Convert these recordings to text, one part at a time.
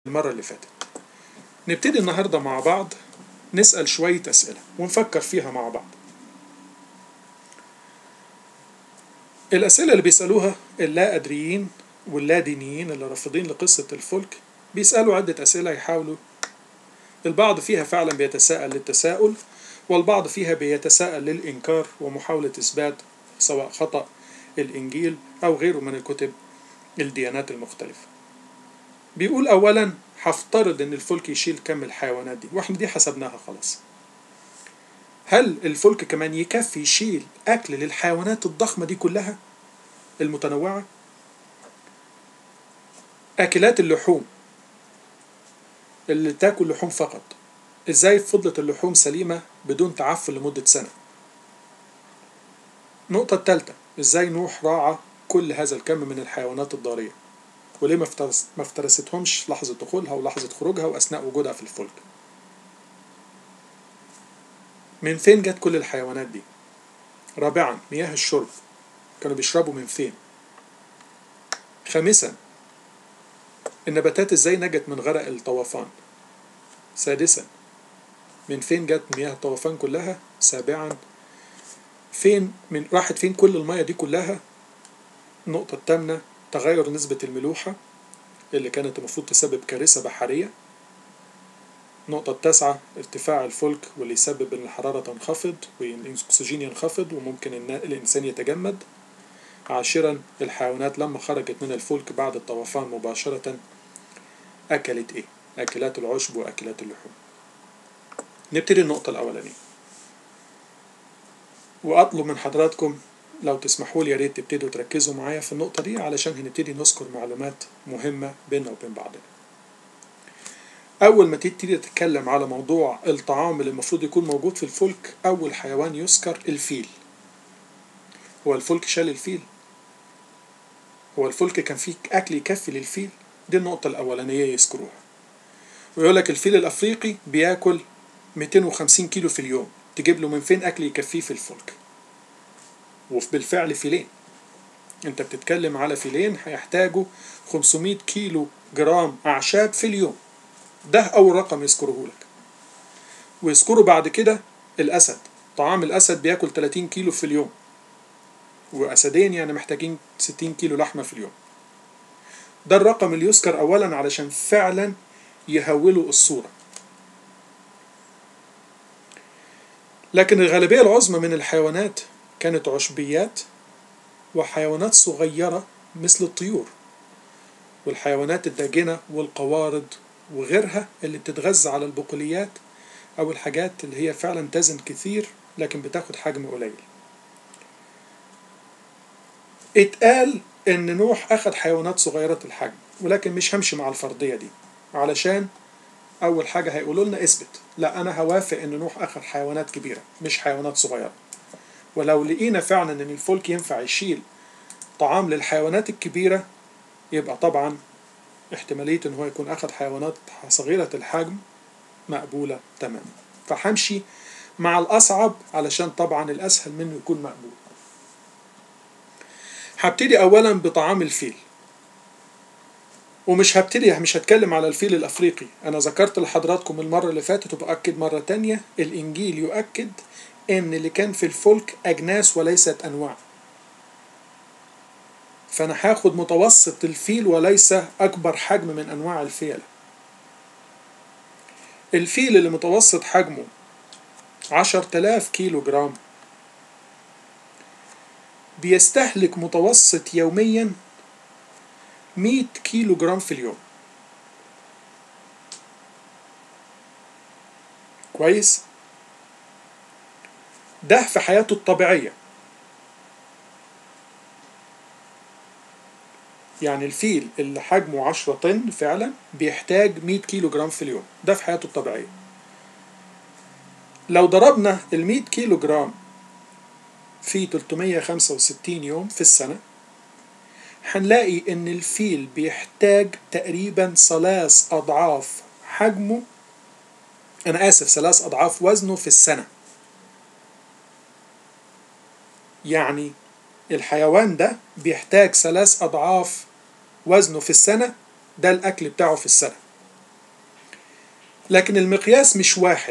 المرة اللي فاتت نبتدي النهاردة مع بعض نسأل شوية أسئلة ونفكر فيها مع بعض الأسئلة اللي بيسألوها اللا أدريين واللا دينيين اللي رافضين لقصة الفلك بيسألوا عدة أسئلة يحاولوا البعض فيها فعلا بيتساءل للتساؤل والبعض فيها بيتساءل للإنكار ومحاولة إثبات سواء خطأ الإنجيل أو غيره من الكتب الديانات المختلفة بيقول أولا هفترض إن الفلك يشيل كم الحيوانات دي وإحنا دي حسبناها خلاص هل الفلك كمان يكفي يشيل أكل للحيوانات الضخمة دي كلها المتنوعة أكلات اللحوم اللي تاكل لحوم فقط ازاي فضلت اللحوم سليمة بدون تعفن لمدة سنة النقطة الثالثة ازاي نوح راعى كل هذا الكم من الحيوانات الضارية وليه ما افترس ما افترستهمش لحظة دخولها ولحظة خروجها وأثناء وجودها في الفلك من فين جت كل الحيوانات دي رابعا مياه الشرب كانوا بيشربوا من فين خامسا النباتات ازاي نجت من غرق الطوفان سادسا من فين جت مياه الطوفان كلها سابعا فين من راحت فين كل المياه دي كلها النقطة الثامنة تغير نسبة الملوحة اللي كانت المفروض تسبب كارثة بحرية النقطة التاسعة ارتفاع الفلك واللي يسبب ان الحرارة تنخفض والأكسجين ينخفض وممكن ان الإنسان يتجمد عاشرا الحيوانات لما خرجت من الفلك بعد الطوفان مباشرة أكلت إيه؟ أكلات العشب وأكلات اللحوم نبتدي النقطة الأولانية وأطلب من حضراتكم لو تسمحوا لي يا ريت تبتدوا تركزوا معايا في النقطة دي علشان هنبتدي نذكر معلومات مهمة بيننا وبين بعضنا. أول ما تبتدي تتكلم على موضوع الطعام اللي المفروض يكون موجود في الفلك أول حيوان يذكر الفيل. هو الفلك شال الفيل؟ هو الفلك كان فيه أكل يكفي للفيل؟ دي النقطة الأولانية يذكروها. ويقول لك الفيل الأفريقي بياكل 250 كيلو في اليوم، تجيب له من فين أكل يكفيه في الفلك؟ وبالفعل فيلين انت بتتكلم على فيلين هيحتاجوا 500 كيلو جرام اعشاب في اليوم ده اول رقم يذكره لك ويذكروا بعد كده الاسد طعام الاسد بياكل 30 كيلو في اليوم واسدين يعني محتاجين 60 كيلو لحمه في اليوم ده الرقم اللي يذكر اولا علشان فعلا يهولوا الصوره لكن الغالبيه العظمى من الحيوانات كانت عشبيات وحيوانات صغيرة مثل الطيور والحيوانات الداجنة والقوارض وغيرها اللي بتتغذى على البقوليات أو الحاجات اللي هي فعلا تزن كثير لكن بتاخد حجم قليل اتقال إن نوح أخد حيوانات صغيرة الحجم ولكن مش همشي مع الفرضية دي علشان أول حاجة هيقولوا لنا اثبت لا أنا هوافق إن نوح أخد حيوانات كبيرة مش حيوانات صغيرة ولو لقينا فعلا ان الفلك ينفع يشيل طعام للحيوانات الكبيرة يبقى طبعا احتمالية ان هو يكون اخد حيوانات صغيرة الحجم مقبولة تماما فهمشي مع الاصعب علشان طبعا الاسهل منه يكون مقبول هبتدي اولا بطعام الفيل ومش هبتدي مش هتكلم على الفيل الافريقي انا ذكرت لحضراتكم المرة اللي فاتت وبأكد مرة تانية الانجيل يؤكد ان اللي كان في الفلك اجناس وليست انواع فانا هاخد متوسط الفيل وليس اكبر حجم من انواع الفيلة الفيل اللي متوسط حجمه عشر تلاف كيلو جرام بيستهلك متوسط يوميا مية كيلو جرام في اليوم كويس ده في حياته الطبيعية يعني الفيل اللي حجمه 10 طن فعلا بيحتاج 100 كيلو جرام في اليوم ده في حياته الطبيعية لو ضربنا ال 100 كيلو جرام في 365 يوم في السنة هنلاقي إن الفيل بيحتاج تقريبا ثلاث أضعاف حجمه أنا آسف ثلاث أضعاف وزنه في السنة يعني الحيوان ده بيحتاج ثلاث أضعاف وزنه في السنة ده الأكل بتاعه في السنة لكن المقياس مش واحد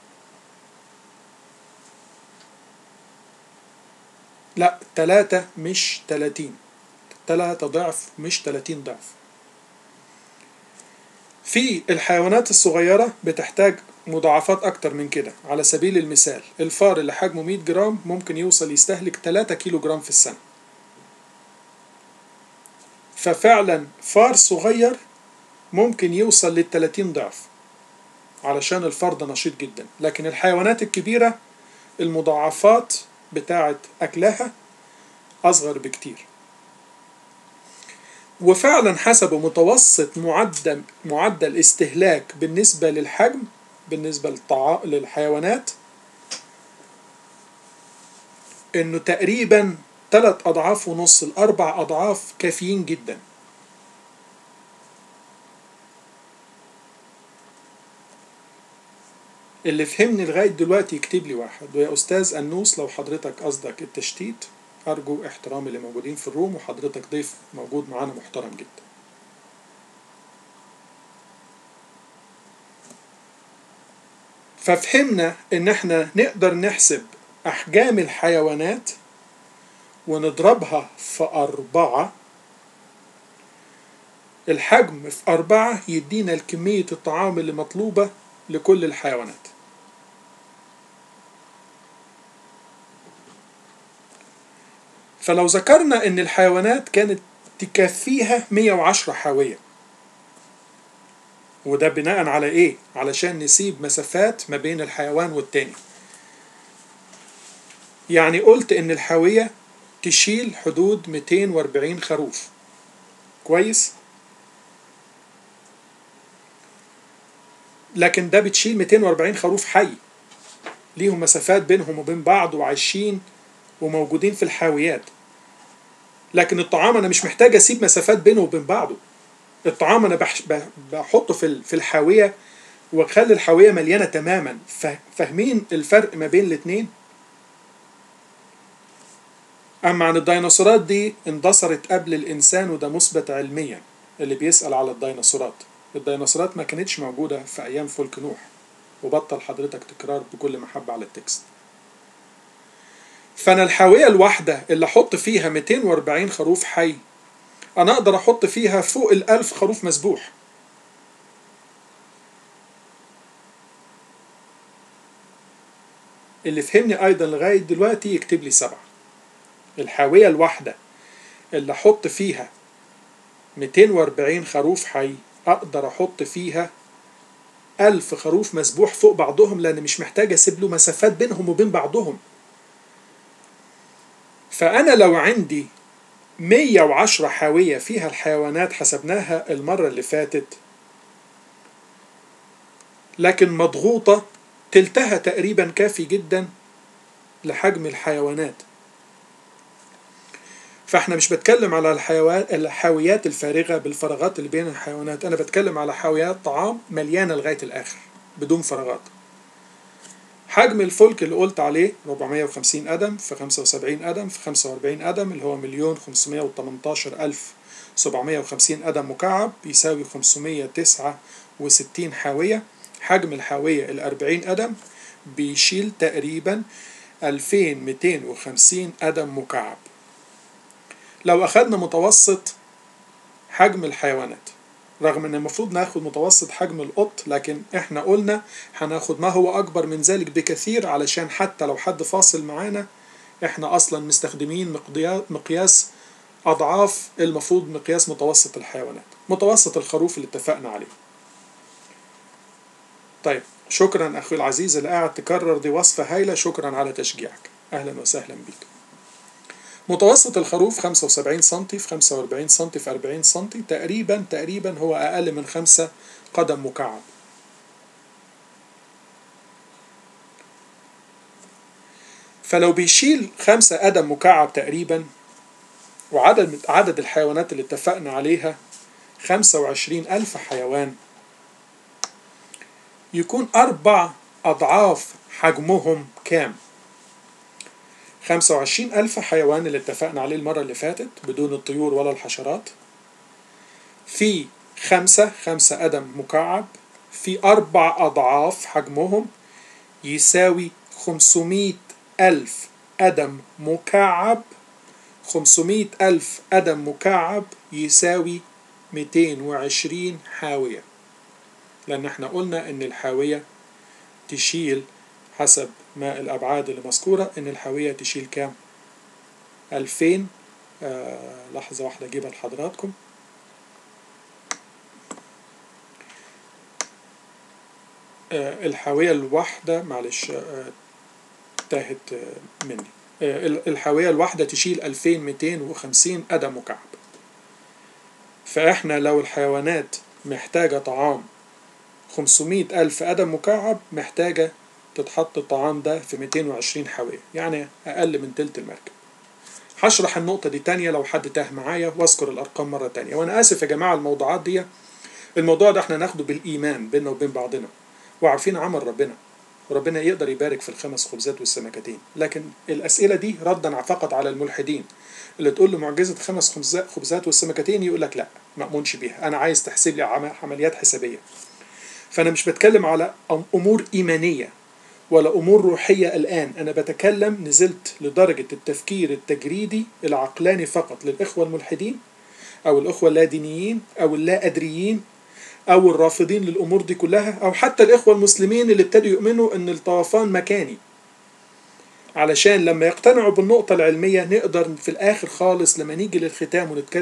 لا تلاتة مش تلاتين تلاتة ضعف مش تلاتين ضعف في الحيوانات الصغيرة بتحتاج مضاعفات أكتر من كده على سبيل المثال الفار اللي حجمه 100 جرام ممكن يوصل يستهلك 3 كيلو جرام في السنة ففعلا فار صغير ممكن يوصل لل 30 ضعف علشان الفار ده نشيط جدا لكن الحيوانات الكبيرة المضاعفات بتاعة أكلها أصغر بكتير وفعلا حسب متوسط معدل معدل استهلاك بالنسبة للحجم بالنسبة للطعا... للحيوانات انه تقريبا ثلاث اضعاف ونص الاربع اضعاف كافيين جدا اللي فهمني لغاية دلوقتي يكتب لي واحد ويا أستاذ أنوس لو حضرتك قصدك التشتيت أرجو احترامي اللي موجودين في الروم وحضرتك ضيف موجود معانا محترم جدا ففهمنا إن احنا نقدر نحسب أحجام الحيوانات ونضربها في أربعة الحجم في أربعة يدينا الكمية الطعام اللي مطلوبة لكل الحيوانات فلو ذكرنا ان الحيوانات كانت تكفيها 110 حاوية وده بناء على ايه علشان نسيب مسافات ما بين الحيوان والتاني يعني قلت ان الحاوية تشيل حدود 240 خروف كويس لكن ده بتشيل 240 خروف حي ليهم مسافات بينهم وبين بعض وعايشين وموجودين في الحاويات لكن الطعام انا مش محتاج اسيب مسافات بينه وبين بعضه الطعام انا بح... بحطه في في الحاويه واخلي الحاويه مليانه تماما فاهمين الفرق ما بين الاثنين اما عن الديناصورات دي اندثرت قبل الانسان وده مثبت علميا اللي بيسال على الديناصورات الديناصورات ما كانتش موجوده في ايام فلك نوح وبطل حضرتك تكرار بكل محبه على التكست فانا الحاويه الواحده اللي احط فيها 240 خروف حي انا اقدر احط فيها فوق الالف خروف مسبوح اللي فهمني ايضا لغايه دلوقتي يكتب لي سبعه الحاويه الواحده اللي احط فيها 240 خروف حي اقدر احط فيها ألف خروف مسبوح فوق بعضهم لأن مش محتاج أسيب له مسافات بينهم وبين بعضهم فأنا لو عندي 110 حاوية فيها الحيوانات حسبناها المرة اللي فاتت لكن مضغوطة تلتها تقريبا كافي جدا لحجم الحيوانات فاحنا مش بتكلم على الحيوان الحاويات الفارغة بالفراغات اللي بين الحيوانات انا بتكلم على حاويات طعام مليانة لغاية الاخر بدون فراغات حجم الفلك اللي قلت عليه 450 قدم في 75 قدم في 45 قدم اللي هو مليون 518 ألف 750 قدم مكعب يساوي 569 حاوية حجم الحاوية ال 40 قدم بيشيل تقريبا 2250 قدم مكعب لو أخدنا متوسط حجم الحيوانات رغم ان المفروض ناخد متوسط حجم القط لكن احنا قلنا هناخد ما هو اكبر من ذلك بكثير علشان حتى لو حد فاصل معانا احنا اصلا مستخدمين مقياس اضعاف المفروض مقياس متوسط الحيوانات متوسط الخروف اللي اتفقنا عليه طيب شكرا اخوي العزيز اللي قاعد تكرر دي وصفة هايلة شكرا على تشجيعك اهلا وسهلا بك متوسط الخروف 75 سم في 45 سم في 40 سم تقريبا تقريبا هو أقل من 5 قدم مكعب فلو بيشيل 5 قدم مكعب تقريبا وعدد عدد الحيوانات اللي اتفقنا عليها 25 ألف حيوان يكون أربع أضعاف حجمهم كام؟ 25 ألف حيوان اللي اتفقنا عليه المرة اللي فاتت بدون الطيور ولا الحشرات في خمسة خمسة قدم مكعب في أربع أضعاف حجمهم يساوي 500 ألف قدم مكعب 500 ألف قدم مكعب يساوي 220 حاوية لأن احنا قلنا إن الحاوية تشيل حسب ما الأبعاد اللي مذكورة إن الحاوية تشيل كام؟ 2000 آه لحظة واحدة أجيبها لحضراتكم آه الحاوية الواحدة معلش آه تاهت آه مني آه الحاوية الواحدة تشيل 2250 قدم مكعب فإحنا لو الحيوانات محتاجة طعام 500 ألف قدم مكعب محتاجة تتحط الطعام ده في 220 حاوية يعني أقل من تلت المركب هشرح النقطة دي تانية لو حد تاه معايا واذكر الأرقام مرة تانية وأنا آسف يا جماعة الموضوعات دي الموضوع ده احنا ناخده بالإيمان بيننا وبين بعضنا وعارفين عمل ربنا وربنا يقدر يبارك في الخمس خبزات والسمكتين لكن الأسئلة دي ردا فقط على الملحدين اللي تقول له معجزة خمس خبزات والسمكتين يقول لك لا ما أؤمنش بيها أنا عايز تحسب لي عمليات حسابية فأنا مش بتكلم على أمور إيمانية ولا أمور روحية الآن أنا بتكلم نزلت لدرجة التفكير التجريدي العقلاني فقط للإخوة الملحدين أو الإخوة اللادينيين أو اللا أدريين أو الرافضين للأمور دي كلها أو حتى الإخوة المسلمين اللي ابتدوا يؤمنوا إن الطوفان مكاني علشان لما يقتنعوا بالنقطة العلمية نقدر في الآخر خالص لما نيجي للختام ونتكلم